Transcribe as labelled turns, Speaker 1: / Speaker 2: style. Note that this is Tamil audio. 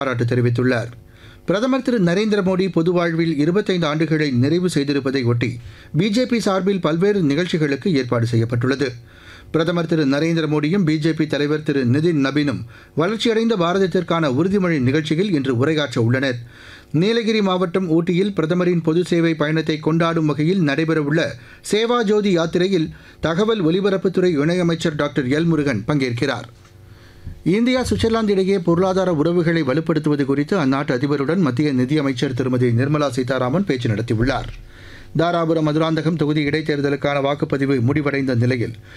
Speaker 1: பாராட்டு தெரிவித்துள்ளார் பிரதமர் திரு நரேந்திர மோடி பொது வாழ்வில் இருபத்தைந்து ஆண்டுகளை நிறைவு செய்திருப்பதை ஒட்டி பிஜேபி சார்பில் பல்வேறு நிகழ்ச்சிகளுக்கு ஏற்பாடு செய்யப்பட்டுள்ளது பிரதமர் திரு நரேந்திர மோடியும் பிஜேபி தலைவர் திரு நிதின் நபீனும் வளர்ச்சியடைந்த பாரதத்திற்கான உறுதிமொழி நிகழ்ச்சியில் இன்று உரையாற்ற உள்ளனர் நீலகிரி மாவட்டம் ஊட்டியில் பிரதமரின் பொது சேவை பயணத்தை கொண்டாடும் வகையில் நடைபெறவுள்ள சேவா ஜோதி யாத்திரையில் தகவல் ஒலிபரப்புத்துறை இணையமைச்சர் டாக்டர் எல் முருகன் பங்கேற்கிறார் இந்தியா சுவிட்சர்லாந்து இடையே பொருளாதார உறவுகளை வலுப்படுத்துவது குறித்து அந்நாட்டு அதிபருடன் மத்திய நிதியமைச்சர் திருமதி நிர்மலா சீதாராமன் பேச்சு நடத்தியுள்ளார் தாராபுரம் மதுராந்தகம் தொகுதி இடைத்தேர்தலுக்கான வாக்குப்பதிவு முடிவடைந்த நிலையில்